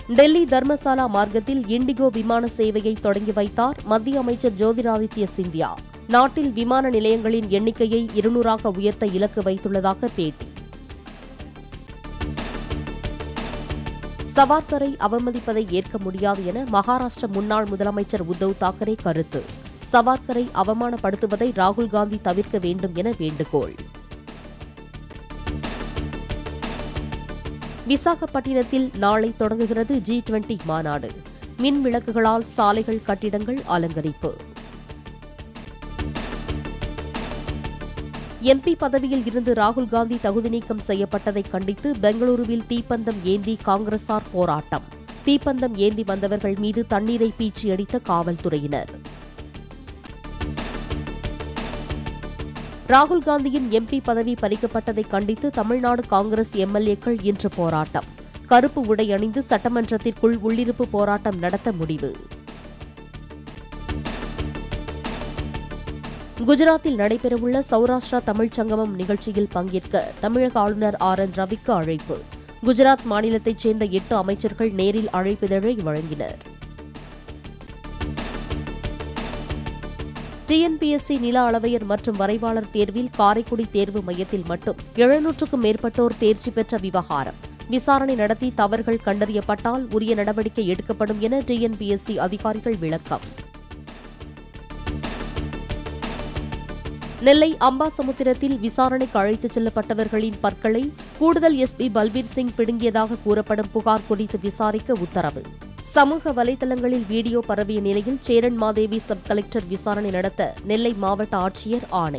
டெல்லி தர்மசாலா மார்க்கத்தில் இண்டிகோ விமான சேவையை தொடங்கி வைத்தார் மத்திய அமைச்சர் ஜோதிராதித்ய சிந்தியா நாட்டில் விமான நிலையங்களின் எண்ணிக்கையை இருநூறாக உயர்த்த இலக்கு வைத்துள்ளதாக பேட்டி சவார்கரை அவமதிப்பதை ஏற்க முடியாது என மகாராஷ்டிர முன்னாள் முதலமைச்சர் உத்தவ் தாக்கரே கருத்து சவார்கரை அவமானப்படுத்துவதை ராகுல் காந்தி தவிர்க்க வேண்டும் என வேண்டுகோள் விசாகப்பட்டினத்தில் நாளை தொடங்குகிறது ஜி டுவெண்டி மாநாடு மின் விளக்குகளால் சாலைகள் கட்டிடங்கள் அலங்கரிப்பு எம்பி பதவியில் இருந்து ராகுல் காந்தி தகுதி நீக்கம் செய்யப்பட்டதை கண்டித்து பெங்களூருவில் தீப்பந்தம் ஏந்தி காங்கிரசார் போராட்டம் தீப்பந்தம் ஏந்தி வந்தவர்கள் மீது தண்ணீரை பீச்சி அடித்த காவல்துறையினர் ராகுல் காந்தியின் எம்பி பதவி பறிக்கப்பட்டதை கண்டித்து தமிழ்நாடு காங்கிரஸ் எம்எல்ஏக்கள் இன்று போராட்டம் கருப்பு உடை அணிந்து சட்டமன்றத்திற்குள் உள்ளிருப்பு போராட்டம் நடத்த முடிவு குஜராத்தில் நடைபெறவுள்ள சௌராஷ்டிரா தமிழ்ச் சங்கமம் நிகழ்ச்சியில் பங்கேற்க தமிழக ஆளுநர் ஆர் என் ரவிக்கு அழைப்பு குஜராத் மாநிலத்தைச் சேர்ந்த எட்டு அமைச்சர்கள் நேரில் அழைப்பிதழை வழங்கினர் டிஎன்பிஎஸ்சி நில அளவையர் மற்றும் வரைவாளர் தேர்வில் காரைக்குடி தேர்வு மையத்தில் மட்டும் எழுநூற்றுக்கும் மேற்பட்டோர் தேர்ச்சி பெற்ற விவகாரம் விசாரணை நடத்தி தவறுகள் கண்டறியப்பட்டால் உரிய நடவடிக்கை எடுக்கப்படும் என டிஎன்பிஎஸ்சி அதிகாரிகள் விளக்கம் நெல்லை அம்பாசமுத்திரத்தில் விசாரணைக்கு அழைத்துச் செல்லப்பட்டவர்களின் பற்களை கூடுதல் எஸ்பி பல்பீர் சிங் பிடுங்கியதாக கூறப்படும் புகார் குறித்து விசாரிக்க உத்தரவு சமூக வலைதளங்களில் வீடியோ பரவிய நிலையில் சேரன் மாதேவி சப் கலெக்டர் விசாரணை நடத்த நெல்லை மாவட்ட ஆட்சியர் ஆணை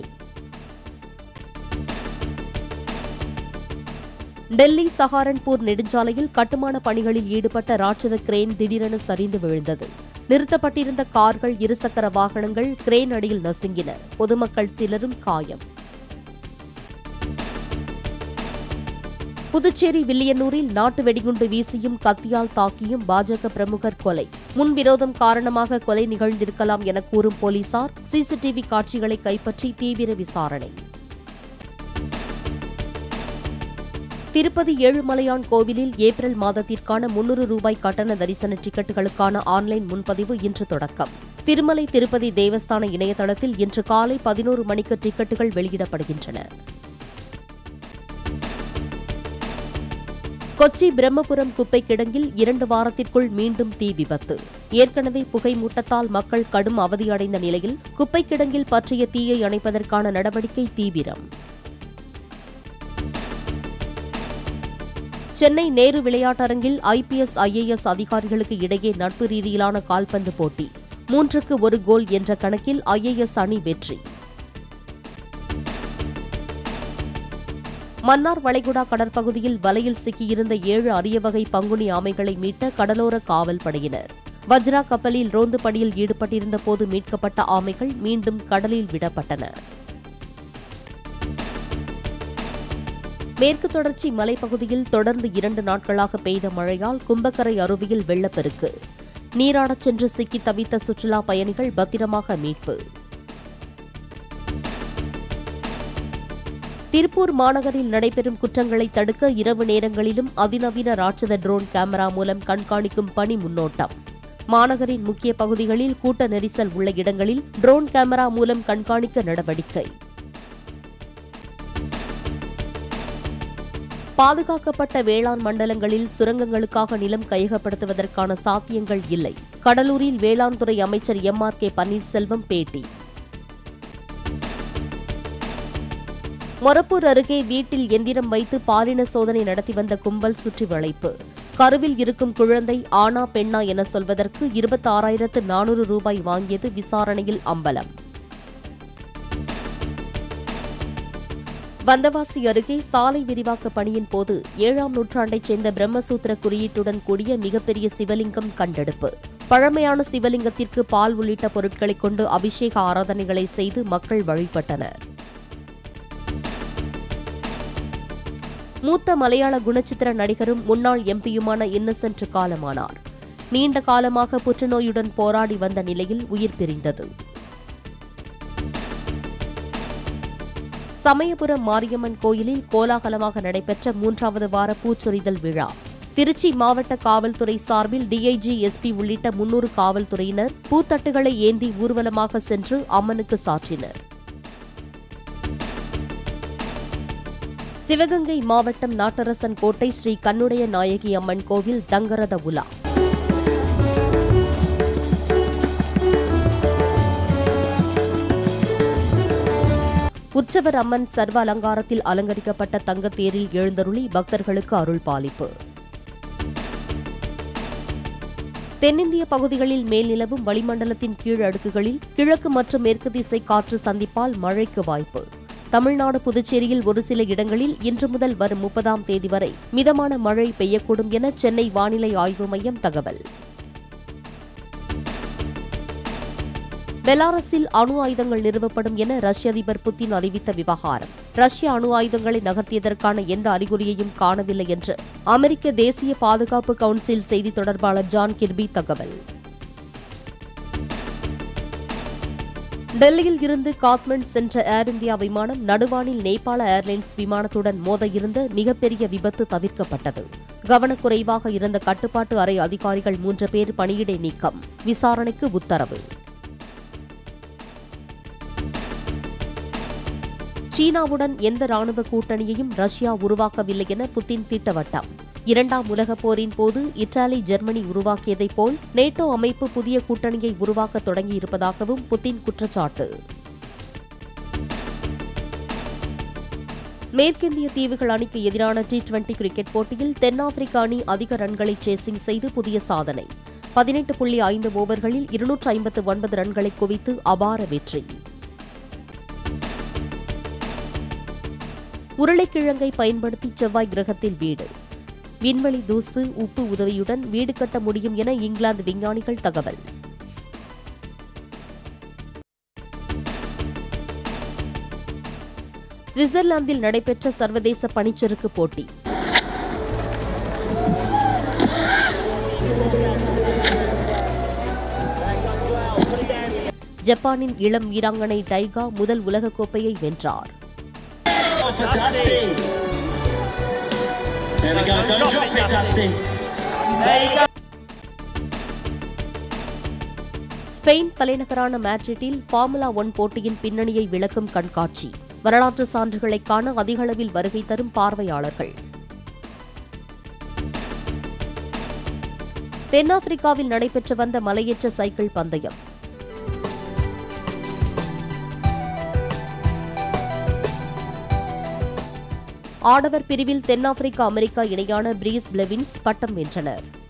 டெல்லி சஹாரன்பூர் நெடுஞ்சாலையில் கட்டுமான பணிகளில் ஈடுபட்ட ராட்சத கிரேன் திடீரென சரிந்து விழுந்தது நிறுத்தப்பட்டிருந்த கார்கள் இருசக்கர வாகனங்கள் கிரேன் அடியில் நசுங்கின பொதுமக்கள் சிலரும் காயம் புதுச்சேரி வில்லியனூரில் நாட்டு வெடிகுண்டு வீசியும் கத்தியால் தாக்கியும் பாஜக பிரமுகர் கொலை முன்விரோதம் காரணமாக கொலை நிகழ்ந்திருக்கலாம் என கூறும் போலீசார் சிசிடிவி காட்சிகளை கைப்பற்றி தீவிர விசாரணை திருப்பதி ஏழுமலையான் கோவிலில் ஏப்ரல் மாதத்திற்கான முன்னூறு ரூபாய் கட்டண தரிசன டிக்கெட்டுகளுக்கான ஆன்லைன் முன்பதிவு இன்று தொடக்கம் திருமலை திருப்பதி தேவஸ்தான இணையதளத்தில் இன்று காலை பதினோரு மணிக்கு டிக்கெட்டுகள் வெளியிடப்படுகின்றன கொச்சி பிரம்மபுரம் குப்பை கிடங்கில் இரண்டு வாரத்திற்குள் மீண்டும் தீ விபத்து ஏற்கனவே புகை மூட்டத்தால் மக்கள் கடும் அவதியடைந்த நிலையில் குப்பை கிடங்கில் பற்றிய தீயை அணைப்பதற்கான நடவடிக்கை தீவிரம் சென்னை நேரு விளையாட்டரங்கில் ஐபிஎஸ் ஐஏஎஸ் அதிகாரிகளுக்கு இடையே நட்பு ரீதியிலான கால்பந்து போட்டி மூன்றுக்கு ஒரு கோல் என்ற கணக்கில் ஐஏஎஸ் அணி வெற்றி மன்னார் வளைகுடா கடற்பகுதியில் வலையில் சிக்கியிருந்த ஏழு அரிய வகை பங்குனி ஆமைகளை மீட்ட கடலோர காவல் படையினர் வஜ்ரா கப்பலில் ரோந்து பணியில் ஈடுபட்டிருந்த போது மீட்கப்பட்ட ஆமைகள் மீண்டும் கடலில் விடப்பட்டன மேற்கு தொடர்ச்சி மலைப்பகுதியில் தொடர்ந்து இரண்டு நாட்களாக பெய்த மழையால் கும்பக்கரை அருவியில் வெள்ளப்பெருக்கு நீராடச் சென்று சிக்கி தவித்த சுற்றுலா பயணிகள் பத்திரமாக மீட்பு திருப்பூர் மாநகரில் நடைபெறும் குற்றங்களை தடுக்க இரவு நேரங்களிலும் அதிநவீன ராட்சத ட்ரோன் கேமரா மூலம் கண்காணிக்கும் பணி முன்னோட்டம் மாநகரின் முக்கிய பகுதிகளில் கூட்ட நெரிசல் உள்ள இடங்களில் ட்ரோன் கேமரா மூலம் கண்காணிக்க நடவடிக்கை பாதுகாக்கப்பட்ட வேளாண் மண்டலங்களில் சுரங்கங்களுக்காக நிலம் கையகப்படுத்துவதற்கான சாத்தியங்கள் இல்லை கடலூரில் வேளாண் துறை அமைச்சர் எம் ஆர் கே பன்னீர்செல்வம் பேட்டி மொரப்பூர் அருகே வீட்டில் எந்திரம் வைத்து பாலின சோதனை நடத்தி வந்த கும்பல் சுற்றி வளைப்பு கருவில் இருக்கும் குழந்தை ஆனா பெண்ணா என சொல்வதற்கு இருபத்தாறாயிரத்து நானூறு ரூபாய் வாங்கியது விசாரணையில் அம்பலம் வந்தவாசி அருகே சாலை விரிவாக்க பணியின் போது ஏழாம் நூற்றாண்டைச் சேர்ந்த பிரம்மசூத்திர குறியீட்டுடன் கூடிய மிகப்பெரிய சிவலிங்கம் கண்டெடுப்பு பழமையான சிவலிங்கத்திற்கு பால் உள்ளிட்ட பொருட்களைக் கொண்டு அபிஷேக ஆராதனைகளை செய்து மக்கள் வழிபட்டனர் மூத்த மலையாள குணச்சித்திர நடிகரும் முன்னாள் எம்பியுமான இன்னசென்ட் காலமானார் நீண்ட காலமாக புற்றுநோயுடன் போராடி வந்த நிலையில் உயிர் பிரிந்தது சமயபுரம் மாரியம்மன் கோயிலில் கோலாகலமாக நடைபெற்ற மூன்றாவது வார பூச்சொரிதல் விழா திருச்சி மாவட்ட காவல்துறை சார்பில் டிஐஜி எஸ்பி உள்ளிட்ட முன்னூறு காவல்துறையினர் பூத்தட்டுகளை ஏந்தி ஊர்வலமாக சென்று அம்மனுக்கு சாற்றினர் சிவகங்கை மாவட்டம் நாட்டரசன் கோட்டை ஸ்ரீ கண்ணுடைய நாயகி அம்மன் கோவில் தங்கரத உலா உற்சவர் அம்மன் சர்வ அலங்காரத்தில் அலங்கரிக்கப்பட்ட தங்கத் தேரில் எழுந்தருளி பக்தர்களுக்கு அருள் பாலிப்பு தென்னிந்திய பகுதிகளில் மேல் நிலவும் வளிமண்டலத்தின் கீழ் அடுக்குகளில் கிழக்கு மற்றும் மேற்கு திசை காற்று சந்திப்பால் மழைக்கு வாய்ப்பு தமிழ்நாடு புதுச்சேரியில் ஒரு சில இடங்களில் இன்று முதல் வரும் முப்பதாம் தேதி வரை மிதமான மழை பெய்யக்கூடும் என சென்னை வானிலை ஆய்வு மையம் தகவல் பெலாரஸில் அணு ஆயுதங்கள் நிறுவப்படும் என ரஷ்ய அதிபர் புத்தின் அறிவித்த விவகாரம் ரஷ்ய அணு ஆயுதங்களை நகர்த்தியதற்கான எந்த அறிகுறியையும் காணவில்லை என்று அமெரிக்க தேசிய பாதுகாப்பு கவுன்சில் செய்தி தொடர்பாளர் ஜான் கிர்பி தகவல் டெல்லியில் இருந்து காத்மண்ட் சென்ற ஏர் இந்தியா விமானம் நடுவானில் நேபாள ஏர்லைன்ஸ் விமானத்துடன் மோத இருந்த மிகப்பெரிய விபத்து தவிர்க்கப்பட்டது கவனக்குறைவாக இருந்த கட்டுப்பாட்டு அறை அதிகாரிகள் மூன்று பேர் பணியிடை நீக்கம் விசாரணைக்கு உத்தரவு சீனாவுடன் எந்த ராணுவ கூட்டணியையும் ரஷ்யா உருவாக்கவில்லை என புத்தின் திட்டவட்டம் இரண்டாம் உலகப் போரின் போது இத்தாலி ஜெர்மனி உருவாக்கியதைப் போல் நேட்டோ அமைப்பு புதிய கூட்டணியை உருவாக்க தொடங்கியிருப்பதாகவும் புத்தின் குற்றச்சாட்டு மேற்கிந்திய தீவுகள் அணிக்கு எதிரான டி டுவெண்டி கிரிக்கெட் போட்டியில் தென்னாப்பிரிக்க அணி அதிக ரன்களை சேசிங் செய்து புதிய சாதனை பதினெட்டு புள்ளி ஐந்து ஓவர்களில் இருநூற்று ஐம்பத்து ஒன்பது ரன்களை குவித்து அபார வெற்றி உருளைக்கிழங்கை பயன்படுத்தி செவ்வாய் கிரகத்தில் வீடு விண்வெளி தூசு உப்பு உதவியுடன் வீடு கட்ட முடியும் என இங்கிலாந்து விஞ்ஞானிகள் தகவல் சுவிட்சர்லாந்தில் நடைபெற்ற சர்வதேச பனிச்சறுக்கு போட்டி ஜப்பானின் இளம் வீராங்கனை டைகா முதல் உலகக்கோப்பையை வென்றார் Dusty. There we go, don't drop it, Dusty. There you go. Spain தலைநகரான மேட்ரிட்டில் ஃபார்முலா ஒன் போட்டியின் பின்னணியை விளக்கும் கண்காட்சி வரலாற்று சான்றுகளை காண அதிகளவில் வருகை தரும் பார்வையாளர்கள் தென்னாப்பிரிக்காவில் நடைபெற்று வந்த மலையேற்ற சைக்கிள் பந்தயம் ஆடவர் பிரிவில் தென்னாப்பிரிக்கா அமெரிக்கா இணையான பிரீஸ் பிளெவின்ஸ் பட்டம் வென்றனர்